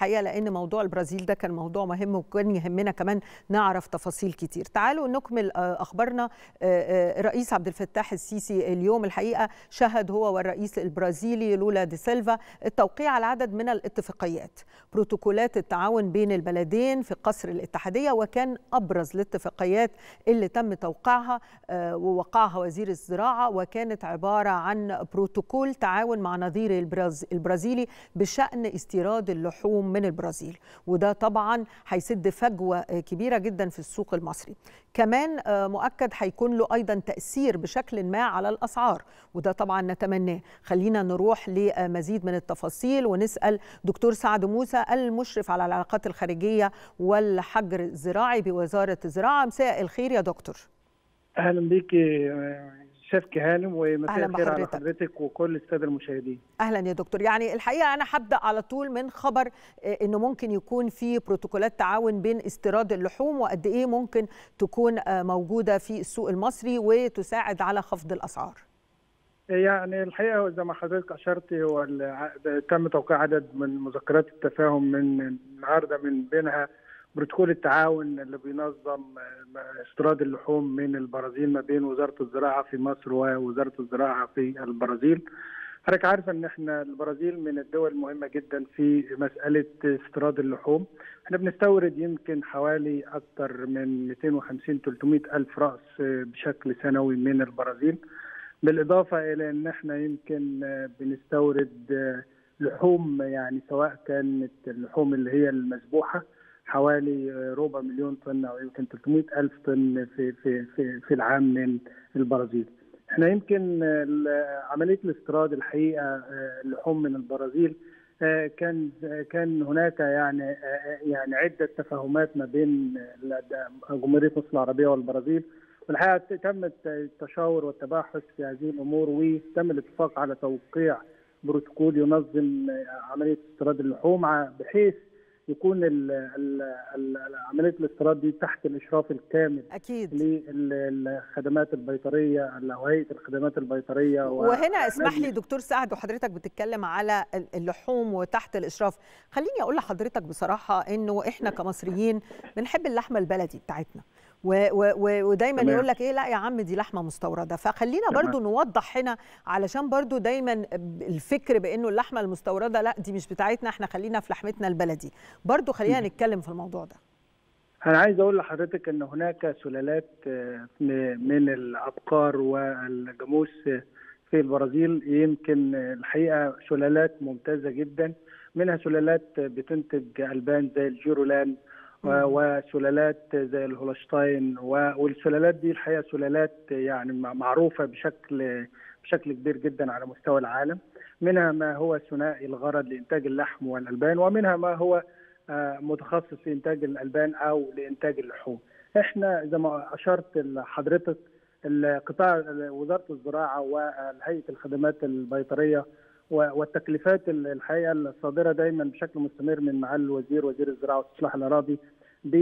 الحقيقه لان موضوع البرازيل ده كان موضوع مهم وكان يهمنا كمان نعرف تفاصيل كتير تعالوا نكمل اخبارنا الرئيس عبد الفتاح السيسي اليوم الحقيقه شهد هو والرئيس البرازيلي لولا دي سيلفا التوقيع على عدد من الاتفاقيات بروتوكولات التعاون بين البلدين في قصر الاتحاديه وكان ابرز الاتفاقيات اللي تم توقيعها ووقعها وزير الزراعه وكانت عباره عن بروتوكول تعاون مع نظيره البرازيلي بشان استيراد اللحوم من البرازيل وده طبعا هيسد فجوه كبيره جدا في السوق المصري كمان مؤكد هيكون له ايضا تاثير بشكل ما على الاسعار وده طبعا نتمناه خلينا نروح لمزيد من التفاصيل ونسال دكتور سعد موسى المشرف على العلاقات الخارجيه والحجر الزراعي بوزاره الزراعه مساء الخير يا دكتور اهلا بيك شيف كهانم ومساء الخير على حضرتك وكل الساده المشاهدين اهلا يا دكتور يعني الحقيقه انا هبدا على طول من خبر انه ممكن يكون في بروتوكولات تعاون بين استيراد اللحوم وقد ايه ممكن تكون موجوده في السوق المصري وتساعد على خفض الاسعار يعني الحقيقه زي ما حضرتك اشرت هو تم توقيع عدد من مذكرات التفاهم من النهارده من بينها بروتوكول التعاون اللي بينظم استيراد اللحوم من البرازيل ما بين وزاره الزراعه في مصر ووزاره الزراعه في البرازيل. حضرتك عارفه ان احنا البرازيل من الدول المهمه جدا في مساله استيراد اللحوم. احنا بنستورد يمكن حوالي اكثر من 250 300 الف راس بشكل سنوي من البرازيل. بالاضافه الى ان احنا يمكن بنستورد لحوم يعني سواء كانت اللحوم اللي هي المذبوحه حوالي ربع مليون طن او يمكن 300 الف طن في في في في العام من البرازيل. احنا يمكن عمليه الاستيراد الحقيقه اللحوم من البرازيل كان كان هناك يعني يعني عده تفاهمات ما بين جمهوريه مصر العربيه والبرازيل والحقيقه تم التشاور والتباحث في هذه الامور وتم الاتفاق على توقيع بروتوكول ينظم عمليه استيراد اللحوم بحيث يكون ال ال ال عمليه الاستيراد دي تحت الاشراف الكامل اكيد للخدمات البيطريه او هيئه الخدمات البيطريه وهنا اسمح لي دكتور سعد وحضرتك بتتكلم على اللحوم وتحت الاشراف خليني اقول لحضرتك بصراحه انه احنا كمصريين بنحب اللحمه البلدي بتاعتنا و و ودايما يقول لك ايه لا يا عم دي لحمه مستورده فخلينا تمام. برضو نوضح هنا علشان برضو دايما الفكر بانه اللحمه المستورده لا دي مش بتاعتنا احنا خلينا في لحمتنا البلدي برضو خلينا م. نتكلم في الموضوع ده انا عايز اقول لحضرتك ان هناك سلالات من الابقار والجاموس في البرازيل يمكن الحقيقه سلالات ممتازه جدا منها سلالات بتنتج البان زي الجيرولان وسلالات زي الهولشتاين والسلالات دي الحقيقه سلالات يعني معروفه بشكل بشكل كبير جدا على مستوى العالم منها ما هو ثنائي الغرض لانتاج اللحم والالبان ومنها ما هو متخصص في انتاج الالبان او لانتاج اللحوم احنا زي ما اشرت لحضرتك القطاع وزاره الزراعه وهيئه الخدمات البيطريه والتكليفات الحقيقه الصادره دايما بشكل مستمر من معالي الوزير وزير الزراعه والاستصلاح الاراضي ب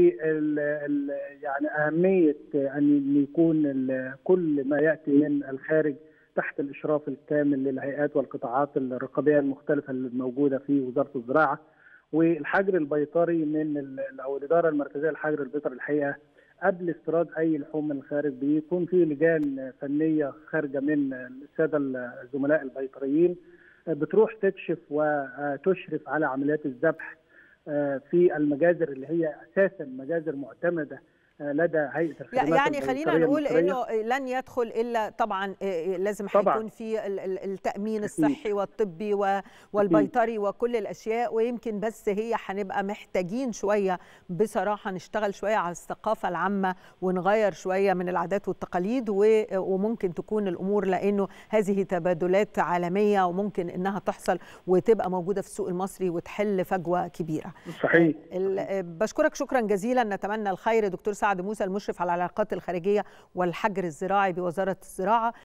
يعني اهميه ان يكون كل ما ياتي من الخارج تحت الاشراف الكامل للهيئات والقطاعات الرقابيه المختلفه الموجوده في وزاره الزراعه والحجر البيطري من او الاداره المركزيه للحجر البيطري الحقيقه قبل استيراد اي لحوم من الخارج بيكون في لجان فنيه خارجه من الساده الزملاء البيطريين بتروح تكشف وتشرف على عمليات الذبح في المجازر اللي هي اساسا مجازر معتمده لدى هيئه الخدمات يعني خلينا نقول انه لن يدخل الا طبعا لازم طبعا. هيكون في التامين الصحي والطبي والبيطري وكل الاشياء ويمكن بس هي هنبقى محتاجين شويه بصراحه نشتغل شويه على الثقافه العامه ونغير شويه من العادات والتقاليد وممكن تكون الامور لانه هذه تبادلات عالميه وممكن انها تحصل وتبقى موجوده في السوق المصري وتحل فجوه كبيره. صحيح. بشكرك شكرا جزيلا نتمنى الخير دكتور سعد موسى المشرف على العلاقات الخارجيه والحجر الزراعي بوزاره الزراعه